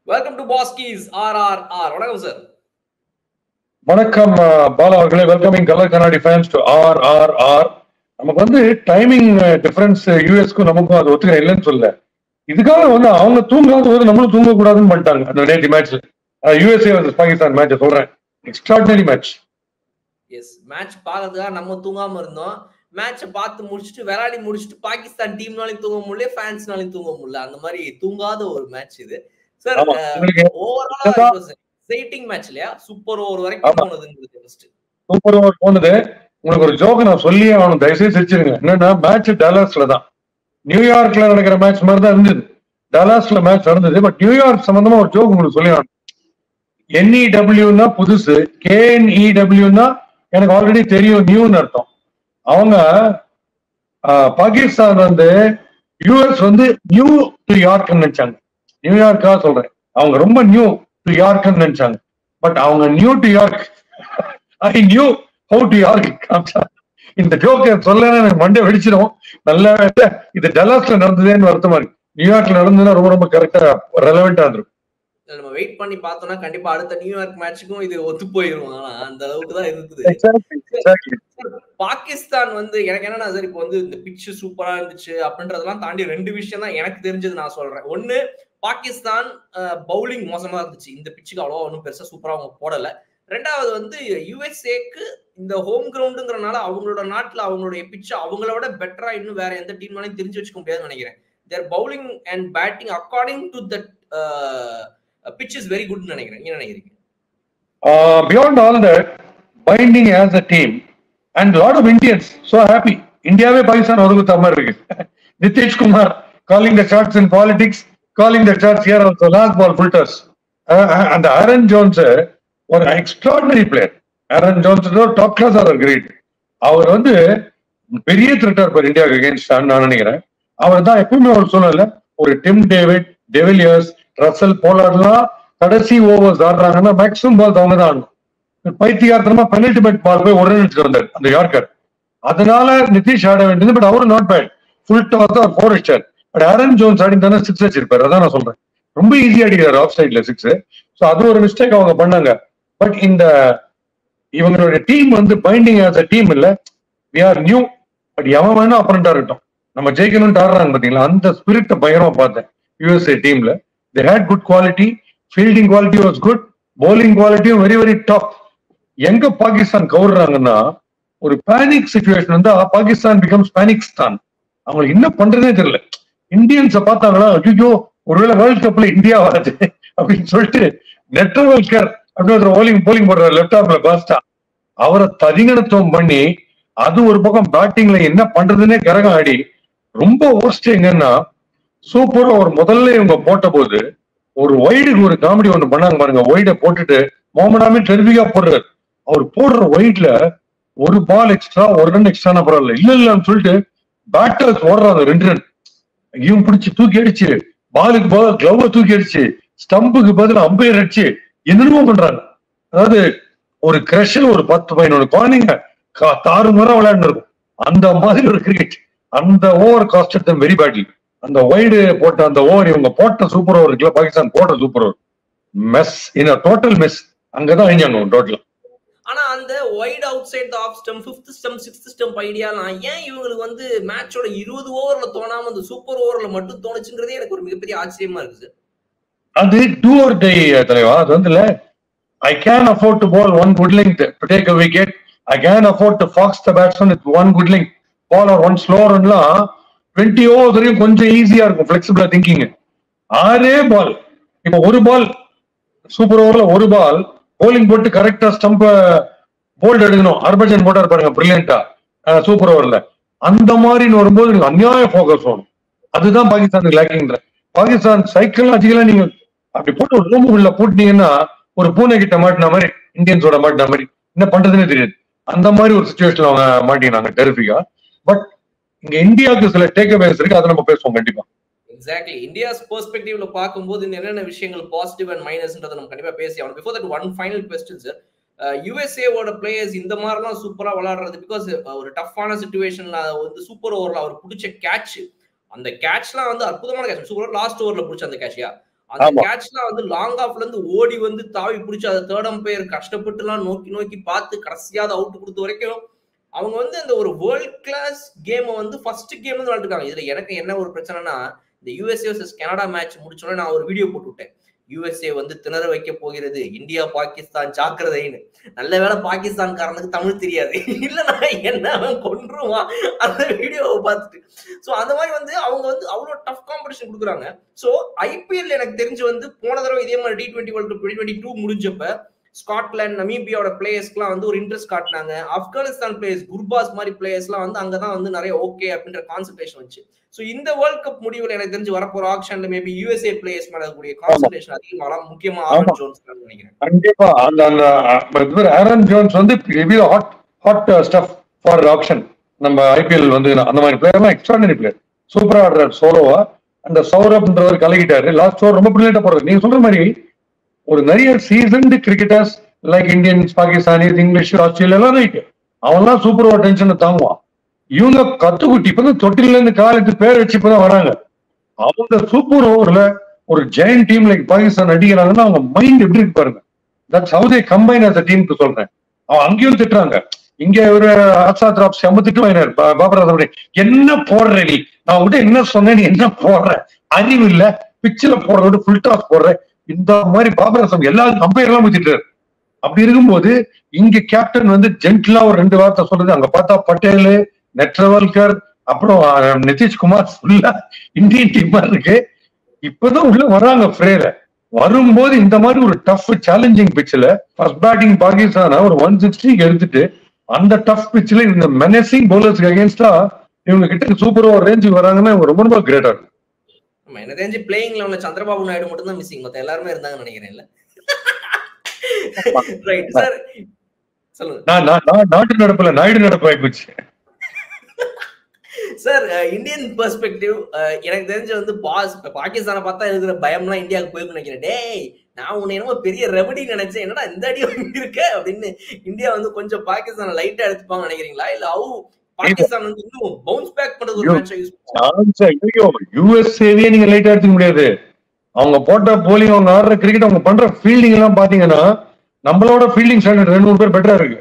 Welcome to பாஸ்கீஸ் R R R வணக்கம் sir வணக்கம் அஹ், பாலா அவர்களே வெல்கமிங் கலர் கண்ணாடி fans to R R R நமக்கு வந்து டைமிங் டிஃபரன்ஸ் யூஎஸ்க்கும் நமக்கும் அது ஒத்துக்க இல்லைன்னு சொல்ல இதுக்காக வந்து அவங்க தூங்காத போது நம்மளும் தூங்க கூடாதுன்னு பண்ணிட்டாங்க அந்த நேற்று மேட்ச் யூஎஸ்ஏ பாகிஸ்தான் மேட்ச் சொல்றேன் எக்ஸ்ட்ராடினரி மேட்ச் எஸ் மேட்ச் பார்க்கறதுக்காக நம்ம தூங்காம இருந்தோம் மேட்சை பார்த்து முடிச்சுட்டு விளையாடி முடிச்சுட்டு பாகிஸ்தான் டீம்னாலையும் தூங்க முடியல ஃபேன்ஸ்னாலையும் தூங்க முடியல அந்த மாதிரி தூங்காத ஒரு மேட்ச் இது சார் ஆமா உங்களுக்கு ஓவராலா எக்ஸைட்டிங் மேட்ச் இல்லையா சூப்பர் ஓவர் வரைக்கும் ஆமா. போனதுங்கிறது ஃபர்ஸ்ட் சூப்பர் ஓவர் போனது உங்களுக்கு ஒரு ஜோக் நான் சொல்லியே ஆகணும் தயவுசெய்து சிரிச்சிருங்க என்னன்னா மேட்ச் டலாஸ்ல தான் நியூயார்க்ல நடக்கிற மேட்ச் மாதிரி தான் இருந்தது டலாஸ்ல மேட்ச் நடந்தது பட் நியூயார்க் சம்பந்தமா ஒரு ஜோக் உங்களுக்கு சொல்லி ஆகணும் என்இடபிள்யூன்னா புதுசு கேஎன்இடபிள்யூன்னா எனக்கு ஆல்ரெடி தெரியும் நியூன்னு அர்த்தம் அவங்க ஆஹ், பாகிஸ்தான் வந்து யூஎஸ் வந்து நியூ டு யார்க்னு நினைச்சாங்க நியூயார்க்கா சொல்றேன் அவங்க ரொம்ப நியூ டு யார்க்னு நினைச்சாங்க பட் அவங்க knew to York I knew how to York இந்த ஜோக் சொல்ல எனக்கு மண்டே வெடிச்சிடும் நல்ல வேளை இது டல்லாஸ்ல நடந்ததேன்னு வருத்தமா இருக்கு நியூயார்க்ல நடந்ததுன்னா ரொம்ப ரொம்ப கரெக்டா ரெலவெண்டா இருந்திருக்கும் நம்ம வெயிட் பண்ணி பார்த்தோம்னா கண்டிப்பா அடுத்த நியூயார்க் மேட்ச்சுக்கும் இது ஒத்து போயிரும் ஆனா அந்த அளவுக்கு தான் இருக்குது Exactly, exactly. பாகிஸ்தான் வந்து எனக்கு என்னன்னா சார் இப்போ வந்து இந்த பிச்சு சூப்பரா இருந்துச்சு அப்படின்றதெல்லாம் தாண்டி ரெண்டு விஷயம் தான் எனக்கு தெரிஞ்சது நான் சொல்றேன் ஒண்ணு பாகிஸ்தான் பவுலிங் மோசமா இருந்துச்சு இந்த பிச்சுக்கு அவ்வளோ ஒன்றும் பெருசா சூப்பரா அவங்க போடல ரெண்டாவது வந்து யுஎஸ்ஏக்கு இந்த ஹோம் கிரவுண்டுங்கிறனால அவங்களோட நாட்டுல அவங்களுடைய பிச்சு அவங்கள விட பெட்டரா இன்னும் வேற எந்த டீம்னாலையும் தெரிஞ்சு வச்சுக்க முடியாதுன்னு நினைக்கிறேன் their bowling and batting according to that pitch is very good நினைக்கிறேன் நீங்க நினைக்கிறீங்க Uh, beyond all that, binding as a team, and a lot of Indians so happy. இந்தியாவே பாகிஸ்தான் ஒதுக்குத்த மாதிரி இருக்கு Nitish Kumar calling the shots in politics calling the shots here also last ball fielders அந்த Aaron Jones ஒரு extraordinary player Aaron Jones top class or great அவர் வந்து பெரிய த்ரெட்டா இருப்பார் இந்தியாவுக்கு அகேன்ஸ்ட் நான் நினைக்கிறேன் அவர் தான் எப்பவுமே அவர் சொல்லல ஒரு டிம் டேவிட் டெவிலியர்ஸ் ரசல் போலார்லாம் கடைசி ஓவர்ஸ் ஆடுறாங்கன்னா மேக்ஸிமம் பால் அவங்க தான் ஆடணும் பைத்தியார்த்தனமா பெனல்டிமேட் பால் போய் உடனே எடுத்துட்டு வந்தார் அந்த யார்கர் அதனால நிதிஷ் ஆட வேண்டியது பட் அவரும் நாட் பேட் ஃபுல் டாஸ் தான் ஃபோர் அடிச்சார் பட் ஆரன் ஜோன்ஸ் ஆடி தானே சிக்ஸ் வச்சிருப்பாரு அதான் நான் சொல்றேன் ரொம்ப ஈஸியா அடிக்கிறார் ஆஃப் சைட்ல சிக்ஸ் ஸோ அது ஒரு மிஸ்டேக் அவங்க பண்ணாங்க பட் இந்த இவங்களுடைய டீம் வந்து பைண்டிங் ஆஸ் அ டீம் இல்ல வி ஆர் நியூ பட் எவன் வேணா அப்புறண்டா இருக்கட்டும் நம்ம ஜெயிக்கணும்னு ஆடுறாங்க பாத்தீங்களா அந்த ஸ்பிரிட்டை பயங்கரமா பார்த்தேன் யூஎஸ்ஏ டீம்ல they had good quality fielding quality was good bowling குவாலிட்டியும் வெரி வெரி டாப் எங்க பாகிஸ்தான் கவுடுறாங்கன்னா ஒரு பேனிக் சுச்சுவேஷன் வந்தா பாகிஸ்தான் பிகம்ஸ் பேனிக்ஸ்தான் அவங்களுக்கு என்ன பண்றதே தெரியல இந்தியன்ஸை பார்த்தாங்களா ஐயோ ஒருவேளை வேர்ல்ட் கப்ல இந்தியா வராது அப்படின்னு சொல்லிட்டு நெட்வொர்க்கர் அப்படின்னு ஒரு போலிங் போலிங் போடுற லேப்டாப்ல பாஸ்டா அவரை ததிங்கணத்துவம் பண்ணி அது ஒரு பக்கம் பேட்டிங்ல என்ன பண்றதுன்னே கரகம் ஆடி ரொம்ப worst எங்கன்னா சூப்பரா ஒரு முதல்ல இவங்க போட்ட போது ஒரு ஒய்டுக்கு ஒரு காமெடி ஒண்ணு பண்ணாங்க பாருங்க ஒய்ட போட்டுட்டு மோமனாமே டெர்விகா போடுறாரு அவர் போடுற ஒயிட்ல ஒரு பால் எக்ஸ்ட்ரா ஒரு ரன் எக்ஸ்ட்ரா பரவாயில்ல இல்ல இல்லன்னு சொல்லிட்டு பேட்டர்ஸ் ஓடுறாங்க ரெண்டு ரன் இவன் பிடிச்சு தூக்கி அடிச்சு பாலுக்கு பதில் கிளவ தூக்கி அடிச்சு ஸ்டம்புக்கு பதில் அம்பையர் அடிச்சு என்னென்னமோ பண்றாங்க அதாவது ஒரு கிரஷில் ஒரு பத்து பதினொன்று குழந்தைங்க கா- தாறுமாறா விளையாண்டு இருக்கும் அந்த மாதிரி ஒரு கிரிக்கெட் அந்த ஓவர் காஸ்ட் வெரி பேட்லி அந்த ஒய்டு போட்ட அந்த ஓவர் இவங்க போட்ட சூப்பர் ஓவர் இருக்குல்ல பாகிஸ்தான் போட்ட super over mess in total mess அங்கதான் அழிஞ்சாங்க டோட்டல் ஆனா அந்த wide outside off stump fifth stump sixth stump ஐடியாலாம் ஏன் இவங்களுக்கு வந்து மேட்சோட இருபது ஓவர்ல தோணாம அந்த சூப்பர் ஓவர்ல மட்டும் தோணுச்சுங்கிறதே எனக்கு ஒரு மிகப்பெரிய ஆச்சரியமா இருக்கு சார் அது டூ ஆர் டை தலைவா அது வந்து இல்ல I can afford to ball one good length to take a wicket I can afford to fox the batsman with one good length ball or one ஸ்லோர்லாம் டுவெண்ட்டி ஓவர் வரையும் கொஞ்சம் ஈஸியா இருக்கும் ஃபிளெக்சிபிளா thinking ஆறே பால் இப்போ ஒரு பால் சூப்பர் ஓவர்ல ஒரு பால் போலிங் போட்டு கரெக்டா ஸ்டம்ப போல்ட் எடுக்கணும் ஹர்பஜன் போட்டார் பாருங்க பிரில்லியண்டா சூப்பர் ஓவர்ல அந்த மாதிரின்னு வரும்போது நீங்க அநியாய ஃபோக்கஸ் வேணும் அதுதான் பாகிஸ்தானுக்கு லேக்கிங்ன்ற பாகிஸ்தான் சைக்கலாஜிக்கலா நீங்க அப்படி போட்டு ஒரு ரூமுக்குள்ள போட்டீங்கன்னா ஒரு பூனை கிட்ட மாட்டின மாதிரி இந்தியன்ஸோட மாட்டின மாதிரி என்ன பண்றதுன்னே தெரியாது அந்த மாதிரி ஒரு சுச்சுவேஷன்ல அவங்க மாட்டினாங்க டெரிஃபிகா பட் இங்க இந்தியாவுக்கு சில டேக் அவேஸ் இருக்கு அதை நம்ம பேசுவோம் கண்டிப்பா எக்ஸாக்ட்லி இந்தியாஸ் பெர்ஸ்பெக்டிவ்ல பார்க்கும்போது இந்த என்னென்ன விஷயங்கள் பாசிட்டிவ் அண்ட் மைனஸ்ன்றதை நம்ம கண்டிப்பா பேசி ஆகணும் before that one final question sir யுஎஸ்ஏவோட பிளேயர்ஸ் இந்த மாதிரிலாம் சூப்பரா விளையாடுறது பிகாஸ் ஒரு டஃப்பான சுச்சுவேஷன்ல வந்து சூப்பர் ஓவர்ல அவர் பிடிச்ச கேட்ச் அந்த கேட்ச்லாம் வந்து அற்புதமான கேட்ச் சூப்பர் லாஸ்ட் ஓவர்ல பிடிச்ச அந்த கேட்சியா அந்த ஆமா. கேட்ச்லாம் வந்து லாங் ஆஃப்ல இருந்து ஓடி வந்து தாவி பிடிச்சி அதை தேர்ட் அம்பையர் கஷ்டப்பட்டு எல்லாம் நோக்கி நோக்கி பார்த்து கடைசியா அதை அவுட் கொடுத்த வரைக்கும் அவங்க வந்து அந்த ஒரு வேர்ல்ட் கிளாஸ் கேமை வந்து ஃபர்ஸ்ட் கேம் வந்து விளையாண்டுருக்காங்க இதுல எனக்கு என்ன ஒரு பிரச்சனைனா இந்த யுஎஸ்ஏ வர்சஸ் கனடா மேட்ச் முடிச்சோடனே நான் ஒரு வீடியோ போட்டு விட்டேன் யுஎஸ்ஏ வந்து திணற வைக்க போகிறது இந்தியா பாகிஸ்தான் ஜாக்கிரதைன்னு நல்ல வேளை பாகிஸ்தான்காரனுக்கு தமிழ் தெரியாது இல்லைன்னா என்ன அவன் கொன்றுவான் அந்த வீடியோவை பார்த்துட்டு ஸோ அந்த மாதிரி வந்து அவங்க வந்து அவ்வளோ டஃப் காம்படிஷன் கொடுக்குறாங்க ஸோ ஐபிஎல் எனக்கு தெரிஞ்சு வந்து போன தடவை இதே மாதிரி T twenty world twenty twenty two முடிஞ்சப்ப ஸ்காட்லாந்து நமீபியாவோட பிளேயர்ஸ்க்குலாம் வந்து ஒரு இன்ட்ரெஸ்ட் காட்டினாங்க ஆப்கானிஸ்தான் பிளேயர்ஸ் குர்பாஸ் மாதிரி பிளேயர்ஸ்லாம் வந்து அங்கதான் வந்து நிறைய ஓகே அப்படின்ற கான்சன்ட்ரேஷன் வந்துச்சு ஸோ இந்த வேர்ல்ட் கப் முடிவில் எனக்கு தெரிஞ்சு வரப்போற ஆக்ஷன்ல மேபி யூஎஸ்ஏ பிளேயர்ஸ் மேல இருக்கக்கூடிய கான்சன்ட்ரேஷன் அதிகமாக முக்கியமா ஆரன் ஜோன்ஸ் நினைக்கிறேன் கண்டிப்பா அந்த அந்த ஆரன் ஜோன்ஸ் வந்து hot hot stuff for option நம்ம ஐபிஎல் வந்து அந்த மாதிரி பிளேயர்லாம் எக்ஸ்ட்ராடனரி பிளேயர் சூப்பரா ஆடுறாரு சோலோவா அந்த சௌரப்ன்றவர் கலக்கிட்டாரு லாஸ்ட் ஓவர் ரொம்ப பிரில்லியண்டா போடுறது நீங்க சொல்ற மாதிரி ஒரு நிறைய seasoned cricketers like Indians Pakistanis English Australia எல்லாம் ரைட் அவன்லாம் சூப்பர் ஓவர் டென்ஷனை தாங்குவான் இவங்க கத்துக்குட்டி இப்பதான் தொட்டில இருந்து காலத்து பேர் வச்சு இப்பதான் வராங்க அவங்க சூப்பர் ஓவர்ல ஒரு ஜெயின் டீம் லைக் பாகிஸ்தான் அடிக்கிறாங்கன்னா அவங்க மைண்ட் எப்படி இருக்கு பாருங்க that's how they combine as டீமுக்கு சொல்றேன் அவன் அங்கேயும் திட்டுறாங்க இங்க ஒரு ஆசா டிராப் செம்ம திட்டு வாங்கினார் பாபராஜ் என்ன போடுற நீ நான் உங்ககிட்ட என்ன சொன்னேன் நீ என்ன போடுற அறிவு இல்ல பிச்சில் போடுற விட ஃபுல் டாஸ் போடுற இந்த மாதிரி பாபராசம் எல்லா கம்பையர் எல்லாம் திட்டுறாரு அப்படி இருக்கும்போது இங்க கேப்டன் வந்து ஜென்டிலா ஒரு ரெண்டு வார்த்தை சொல்றது அங்க பார்த்தா பட்டேல் நெட்ரவல்கர் அப்புறம் அஹ், நிதிஷ்குமார் ஃபுல்லா இந்தியன் டீமா இருக்கு இப்பதான் உள்ள வராங்க ஃப்ரேல வரும்போது இந்த மாதிரி ஒரு டஃப் சேலஞ்சிங் பிச்சில் ஃபர்ஸ்ட் பேட்டிங் பாகிஸ்தான ஒரு ஒன் சிக்ஸ்டிக்கு எடுத்துட்டு அந்த டஃப் பிச்சில் இந்த மெனசிங் பவுலர்ஸ்க்கு அகேன்ஸ்டா இவங்க கிட்ட சூப்பர் ஓவர் ரேஞ்சுக்கு வராங்கன்னா இவங்க ரொம்ப ரொம்ப கிரேட்டா இருக்கு ஆமா எனக்கு தெரிஞ்சு பிளேயிங் லெவல்ல சந்திரபாபு நாயுடு மட்டும் தான் மிஸ்ஸிங் மத்த எல்லாருமே இருந்தாங்கன்னு நினைக்கிறேன் இல்ல ரைட் சார் சொல்லுங்க நான் நான் நான் நாட்டு நடப்புல நாயுடு நடப்பு ஆயிப்போச்சு சார் இந்தியன் பெர்ஸ்பெக்டிவ் எனக்கு தெரிஞ்சு வந்து பாஸ் பாகிஸ்தானை பார்த்தா இருக்கிற பயம்லாம் இந்தியாவுக்கு போயிருக்குன்னு நினைக்கிறேன் டேய் நான் உன்னை என்னமோ பெரிய ரெவடி நினைச்சேன் என்னடா இந்த அடி வாங்கி இருக்க அப்படின்னு இந்தியா வந்து கொஞ்சம் பாகிஸ்தானை லைட்டா எடுத்துப்பாங்க நினைக்கிறீங்களா இல்ல அவு பாகிஸ்தான் வந்து இன்னும் பவுன்ஸ் பேக் பண்றது ஒரு ஐயோ. மேட்ச் யூஸ் சான்ஸ் ஐயோ யூஎஸ்ஏவே நீங்க லைட்டா எடுத்துக்க முடியாது அவங்க போட்ட போலிங் அவங்க ஆடுற கிரிக்கெட் அவங்க பண்ற ஃபீல்டிங் எல்லாம் பாத்தீங்கன்னா நம்மளோட ஃபீல்டிங் ஸ்டாண்டர்ட் ரெண்டு மூணு பேர் பெட்டரா இருக்கு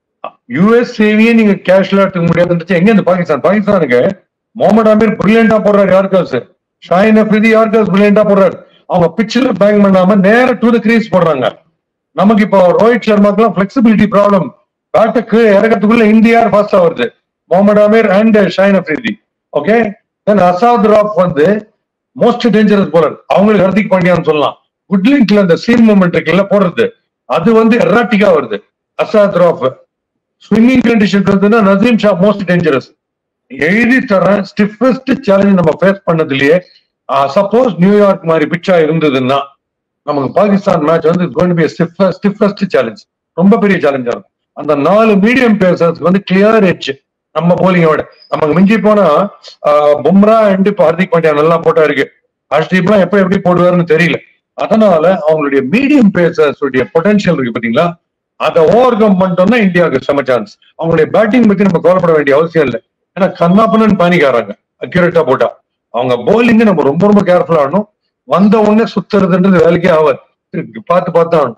யூஎஸ்ஏவியே நீங்க கேஷ்ல எடுத்துக்க முடியாதுன்னு எங்க இந்த பாகிஸ்தான் பாகிஸ்தானுக்கு முகமது அமீர் பிரில்லியண்டா போடுறாரு யார்காஸ் ஷாயின் அஃப்ரிதி யார்காஸ் பிரில்லியண்டா போடுறாரு அவங்க பிச்சில் பேங் பண்ணாம நேர டு த கிரீஸ் போடுறாங்க நமக்கு இப்போ ரோஹித் சர்மாக்கெல்லாம் பிளெக்சிபிலிட்டி ப்ராப்ளம் பேட்டுக்கு இறக்கறதுக்குள்ள இந்தியா ஃபாஸ்டா வருது Mohammad Amir and Shaheen Afridi okay then Asad Rauf வந்து மோஸ்ட் டேஞ்சரஸ் போலர் அவங்களுக்கு ஹர்திக் பாண்டியான்னு சொல்லலாம் குட்லிங்க்ல அந்த சீம் மூமெண்ட் இருக்குல்ல போடுறது அது வந்து எராட்டிக்கா வருது அசாத் ராப் ஸ்விங்கிங் கண்டிஷன் இருந்ததுன்னா நசீம் ஷா மோஸ்ட் டேஞ்சரஸ் எழுதி தரேன் ஸ்டிஃபஸ்ட் சேலஞ்ச் நம்ம ஃபேஸ் பண்ணதுலயே சப்போஸ் நியூயார்க் மாதிரி பிச்சா இருந்ததுன்னா நமக்கு பாகிஸ்தான் மேட்ச் வந்து கோயின் பி ஸ்டிஃபஸ்ட் சேலஞ்ச் ரொம்ப பெரிய சேலஞ்சா இருக்கும் அந்த நாலு மீடியம் பேசர்ஸ்க்கு வந்து கிளியர் எட்ஜ் நம்ம போலிங்கோட நமக்கு மிஞ்சி போனா ஆஹ், பும்ரா அண்ட் இப்போ ஹர்திக் பாண்டியா நல்லா போட்டா இருக்கு ஹர்ஷ்தீப்லாம் எப்ப எப்படி போடுவாருன்னு தெரியல அதனால அவங்களுடைய மீடியம் பேசர்ஸ் உடைய பொட்டன்ஷியல் இருக்கு பாத்தீங்களா அதை ஓவர் கம் பண்ணிட்டோம்னா இந்தியாவுக்கு செம சான்ஸ் அவங்களுடைய பேட்டிங் பத்தி நம்ம கவலைப்பட வேண்டிய அவசியம் இல்லை ஏன்னா கண்ணாப்பண்ணன் பானிக்காராங்க அக்யூரேட்டா போட்டா அவங்க போலிங் நம்ம ரொம்ப ரொம்ப கேர்ஃபுல்லா ஆகணும் வந்த உடனே சுத்துறதுன்றது வேலைக்கே ஆகாது பார்த்து பார்த்து ஆகணும்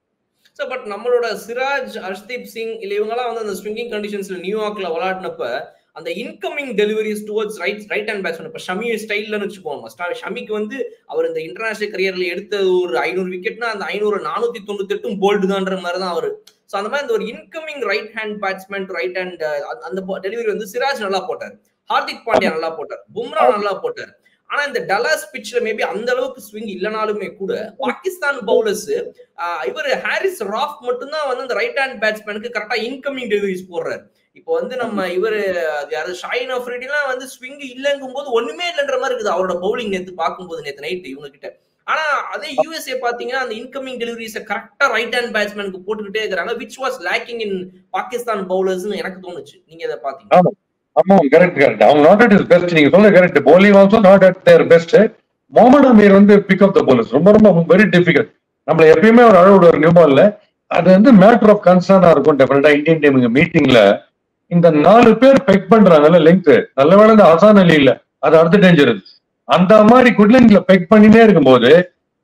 ஸோ பட் நம்மளோட சிராஜ் ஹர்ஷ்தீப் சிங் இல்ல இவங்கெல்லாம் வந்து அந்த ஸ்விங்கிங் கண்டிஷன்ஸ்ல நியூயார்க்ல விளையாடினப்ப அந்த incoming deliveries towards right right hand batsman இப்போ ஷமி ஸ்டைல்லன்னு வச்சுக்கோங்க ஸ்டா- ஷமிக்கு வந்து அவர் இந்த இன்டர்நேஷனல் கரியர்ல எடுத்த ஒரு ஐநூறு விக்கெட்னா அந்த ஐநூறு நானூத்தி தொண்ணூத்தி எட்டும் போல்டு தான்ற மாதிரி தான் அவர் ஸோ அந்த மாதிரி இந்த ஒரு incoming right hand batsman right hand அந்த டெலிவரி வந்து சிராஜ் நல்லா போட்டார் ஹார்திக் பாண்டியா நல்லா போட்டார் பும்ரா நல்லா போட்டார் ஆனா இந்த டலாஸ் பிட்ச்ல மேபி அந்த அளவுக்கு ஸ்விங் இல்லைனாலுமே கூட பாகிஸ்தான் பவுலர்ஸ் இவர் ஹாரிஸ் ராஃப் மட்டும்தான் வந்து அந்த ரைட் ஹேண்ட் பேட்ஸ்மேனுக்கு கரெக்டா இன்கமிங் டெலிவரிஸ் போடுறாரு இப்போ வந்து நம்ம இவரு அது யாரு ஷாயின் அஃப்ரிடிலாம் வந்து ஸ்விங் இல்லைங்கும் போது ஒண்ணுமே இல்லைன்ற மாதிரி இருக்குது அவரோட பவுலிங் நேத்து பார்க்கும்போது நேத்து நைட் இவங்க கிட்ட ஆனா அதே யூஎஸ்ஏ பாத்தீங்கன்னா அந்த இன்கமிங் டெலிவரிஸை கரெக்டா ரைட் ஹேண்ட் பேட்ஸ்மேனுக்கு போட்டுக்கிட்டே இருக்கிறாங்க which was lacking in Pakistan பவுலர்ஸ்னு எனக்கு தோணுச்சு நீங்க இதை பாத்தீங்க ஆமா கரெக்ட் கரெக்ட் அவங்க நாட் அட் இஸ் பெஸ்ட் நீங்க சொல்ல correct bowling also not at their best Mohammad Amir வந்து பிக் அப் த bowlers ரொம்ப ரொம்ப வெரி டிஃபிகல்ட் நம்மள எப்பயுமே ஒரு அழகு ஒரு நியூ பால்ல அது வந்து மேட்டர் ஆஃப் கன்சர்னா இருக்கும் டெஃபினட்டா இந்தியன் டீம் மீட்டிங்ல இந்த நாலு பேர் பெக் பண்றாங்கல்ல லெங்க் நல்ல வேளை இந்த ஹசான் அலி இல்ல அது அடுத்த டேஞ்சர் அந்த மாதிரி குட்லிங்ல பெக் பண்ணினே இருக்கும்போது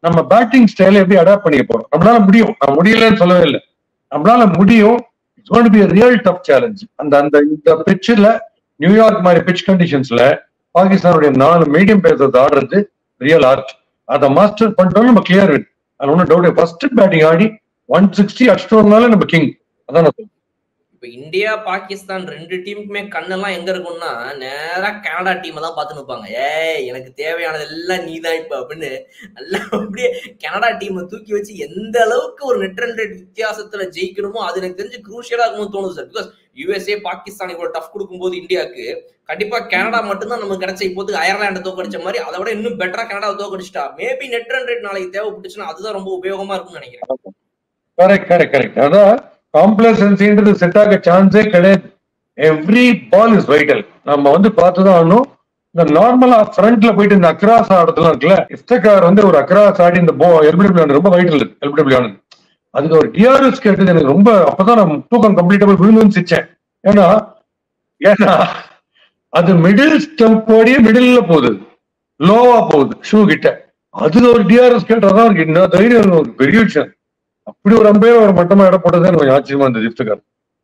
நம்ம பேட்டிங் ஸ்டைல எப்படி அடாப்ட் பண்ணிக்க போறோம் நம்மளால முடியும் நான் முடியலன்னு சொல்லவே இல்லை நம்மளால முடியும் it's gonna be real tough challenge அந்த அந்த இந்த பிச்சில் நியூயார்க் மாதிரி பிச் கண்டிஷன்ஸ்ல பாகிஸ்தானுடைய நாலு மீடியம் பேசர்ஸ் ஆடுறது ரியல் ஆர்ட் அதை மாஸ்டர் பண்ணிட்டோம் நம்ம கிளியர் வின் அது ஒன்றும் டவுட் ஃபர்ஸ்ட் பேட்டிங் ஆடி ஒன் சிக்ஸ்டி அடிச்சிட்டோம்னால நம்ம கிங் அதான் நான் சொல்றேன். இப்ப இந்தியா பாகிஸ்தான் ரெண்டு டீமுக்குமே கண்ணெல்லாம் எங்க இருக்கும்னா நேரா கனடா டீமை தான் பார்த்து நிற்பாங்க ஏய் எனக்கு தேவையானது எல்லாம் நீதான் இப்ப அப்படின்னு நல்லா அப்படியே கனடா டீமை தூக்கி வச்சு எந்த அளவுக்கு ஒரு நெட் ரன் ரேட் வித்தியாசத்துல ஜெயிக்கணுமோ அது எனக்கு தெரிஞ்சு குரூஷியலா இருக்கும்னு தோணுது சார் பிகாஸ் யூஎஸ்ஏ பாகிஸ்தான் இவ்வளவு டஃப் கொடுக்கும்போது இந்தியாவுக்கு கண்டிப்பா கனடா மட்டும்தான் நமக்கு கிடைச்ச இப்போதுக்கு அயர்லாண்டை தோக்கடிச்ச மாதிரி அதை விட இன்னும் பெட்டரா கனடாவை தோக்கடிச்சிட்டா மேபி நெட் ரன் ரேட் நாளைக்கு தேவைப்பட்டுச்சுன்னா அதுதான் ரொம்ப உபயோகமா இருக்கும்னு நினைக்கிறேன் கரெக்ட் கரெக்ட் கரெக்ட் அதான் காம்ப்ளசன்சின்றது செட் ஆக சான்ஸே கிடையாது எவ்ரி பால் இஸ் வைட்டல் நம்ம வந்து பார்த்துதான் ஆகணும் இந்த நார்மலா ஃப்ரண்ட்ல போயிட்டு இந்த அக்ராஸ் ஆடுறதுலாம் இருக்குல்ல இஃப்தகார் வந்து ஒரு அக்ராஸ் ஆடி இந்த போ எல்பிடபிள்யூ ஆனது ரொம்ப வைட்டல் இருக்கு எல்பிடபிள்யூ ஆனது அதுக்கு ஒரு டிஆர்எஸ் கேட்டது எனக்கு ரொம்ப அப்பதான் நான் தூக்கம் கம்ப்ளீட்டபிள் விழுந்துன்னு சிச்சேன் ஏன்னா ஏன்னா அது மிடில் ஸ்டம்ப் ஓடியே மிடில்ல போகுது லோவா போகுது ஷூ கிட்ட அது ஒரு டிஆர்எஸ் கேட்டாதான் இருக்கு இன்னும் தைரியம் ஒரு பெரிய விஷயம் அப்படி ஒரு அம்பையர் ஒரு மட்டமா இடம் போட்டது எனக்கு கொஞ்சம் ஆச்சரியமா இருந்தது இஃப்தகார்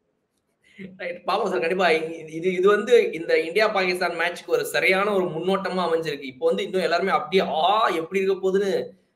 ரைட் பாப்போம் சார் கண்டிப்பா இ- இது இது வந்து இந்த இந்தியா பாகிஸ்தான் மேட்ச்க்கு ஒரு சரியான ஒரு முன்னோட்டமா அமைஞ்சிருக்கு இப்போ வந்து இன்னும் எல்லாருமே அப்படியே ஆ எப்படி இருக்க போகுதுன்னு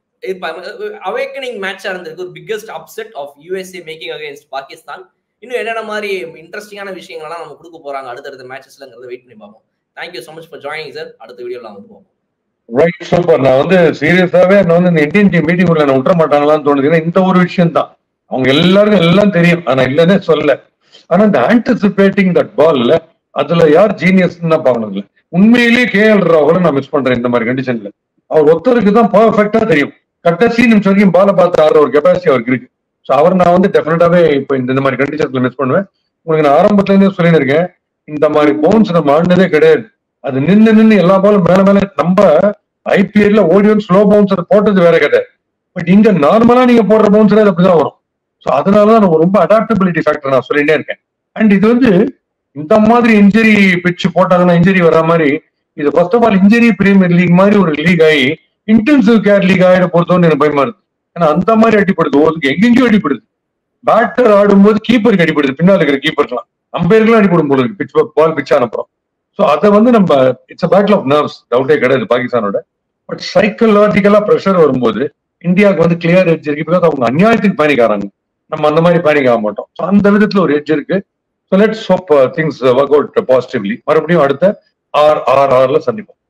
அவேக்கனிங் மேட்சா இருந்திருக்கு ஒரு biggest upset of USA making against Pakistan இன்னும் என்னென்ன மாதிரி இன்ட்ரெஸ்டிங்கான விஷயங்கள்லாம் நம்ம கொடுக்க போறாங்க அடுத்தடுத்த மேட்சஸ்லங்கிறத வெயிட் பண்ணி பார்ப்போம் thank you so much for joining sir அடுத்த வீடியோல வந்து போவோம் ரைட் சூப்பர் நான் வந்து சீரியஸாவே நான் வந்து இந்த இந்தியன் டீம் மீட்டிங் உள்ள நான் விட்டுற மாட்டாங்களான்னு தோணுது ஏன்னா இந்த ஒரு விஷயம் தான் அவங்க எல்லாருக்கும் எல்லாம் தெரியும் ஆனா இல்லைன்னே சொல்ல ஆனா இந்த ஆன்டிசிபேட்டிங் தட் பால்ல அதுல யார் ஜீனியஸ் தான் பார்க்கணும் இல்ல உண்மையிலேயே கே எல் ராகுல நான் மிஸ் பண்றேன் இந்த மாதிரி கண்டிஷன்ல அவர் ஒருத்தருக்கு தான் பர்ஃபெக்டா தெரியும் கடைசி நிமிஷம் வரைக்கும் பால பார்த்து ஆடுற ஒரு கெப்பாசிட்டி அவருக்கு இருக்கு ஸோ அவர் நான் வந்து டெஃபினட்டாவே இப்போ இந்த இந்த மாதிரி கண்டிஷன்ஸ்ல மிஸ் பண்ணுவேன் உங்களுக்கு நான் ஆரம்பத்துல இருந்தே சொல்லியிருக்கேன் இந்த மாதிரி பவுன்ஸ் நம்ம ஆடினதே கிடையாது அது நின்னு நின்னு எல்லா பாலும் மேல மேல நம்ம ஐபிஎல்ல ஓடியும் ஸ்லோ பவுன்சர் போட்டது வேற கதை பட் இங்க நார்மலா நீங்க போடுற பவுன்சர் அது அப்படிதான் வரும் ஸோ அதனாலதான் நம்ம ரொம்ப அடாப்டபிலிட்டி ஃபேக்டர் நான் சொல்லிட்டே இருக்கேன் அண்ட் இது வந்து இந்த மாதிரி இன்ஜுரி பிச்சு போட்டாங்கன்னா இன்ஜுரி வர மாதிரி இது first of all injury premier league மாதிரி ஒரு லீக் ஆகி இன்டென்சிவ் கேர் லீக் ஆகிட பொறுத்தவரை எனக்கு பயமா இருக்கு ஏன்னா அந்த மாதிரி அடிப்படுது ஒருத்துக்கு எங்கெங்கேயும் அடிப்படுது பேட்டர் ஆடும்போது கீப்பருக்கு அடிப்படுது பின்னால் இருக்கிற கீப்பர்லாம் அம்பையருக்குலாம் அடிப்படும் போல இருக்கு பிச் பால் பிச் ஆனப்புறம் ஸோ அதை வந்து நம்ம இட்ஸ் பேட்டில் ஆஃப் நர்வ்ஸ் டவுட்டே கிடையாது பாகிஸ்தானோட பட் சைக்கலாஜிக்கலா ப்ரெஷர் வரும்போது இந்தியாவுக்கு வந்து கிளியர் எட்ஜ் இருக்கு பிகாஸ் அவங்க அநியாயத்துக்கு பேனிக் ஆறாங்க நம்ம அந்த மாதிரி பேனிக் ஆக மாட்டோம் ஸோ அந்த விதத்துல ஒரு எட்ஜ் இருக்கு so let's hope things work out positively மறுபடியும் அடுத்த ஆர் ஆர் ஆர்ல சந்திப்போம்